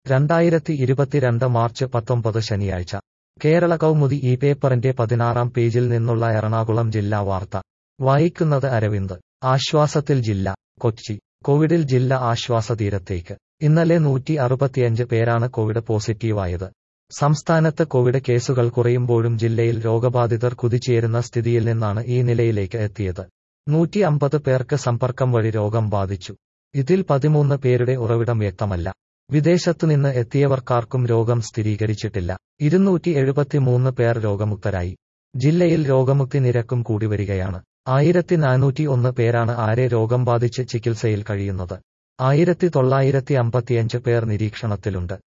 രണ്ടായിരത്തി ഇരുപത്തിരണ്ട് മാർച്ച് പത്തൊമ്പത് ശനിയാഴ്ച കേരള കൗമുദി ഈ പേപ്പറിന്റെ പതിനാറാം പേജിൽ നിന്നുള്ള എറണാകുളം ജില്ലാ വാർത്ത വായിക്കുന്നത് അരവിന്ദ് ആശ്വാസത്തിൽ ജില്ല കൊച്ചി കോവിഡിൽ ജില്ല ആശ്വാസതീരത്തേക്ക് ഇന്നലെ നൂറ്റി അറുപത്തിയഞ്ച് പേരാണ് കോവിഡ് പോസിറ്റീവായത് സംസ്ഥാനത്ത് കോവിഡ് കേസുകൾ കുറയുമ്പോഴും ജില്ലയിൽ രോഗബാധിതർ കുതിച്ചുയരുന്ന സ്ഥിതിയിൽ നിന്നാണ് ഈ നിലയിലേക്ക് എത്തിയത് നൂറ്റി അമ്പത് പേർക്ക് സമ്പർക്കം വഴി രോഗം ബാധിച്ചു ഇതിൽ പതിമൂന്ന് പേരുടെ ഉറവിടം വ്യക്തമല്ല വിദേശത്തുനിന്ന് എത്തിയവർക്കാർക്കും രോഗം സ്ഥിരീകരിച്ചിട്ടില്ല ഇരുന്നൂറ്റി എഴുപത്തിമൂന്ന് പേർ രോഗമുക്തരായി ജില്ലയിൽ രോഗമുക്തി നിരക്കും കൂടി വരികയാണ് ആയിരത്തി നാനൂറ്റി ഒന്ന് പേരാണ് ആരെ രോഗം ബാധിച്ച് ചികിത്സയിൽ കഴിയുന്നത് ആയിരത്തി തൊള്ളായിരത്തി അമ്പത്തിയഞ്ച് പേർ നിരീക്ഷണത്തിലുണ്ട്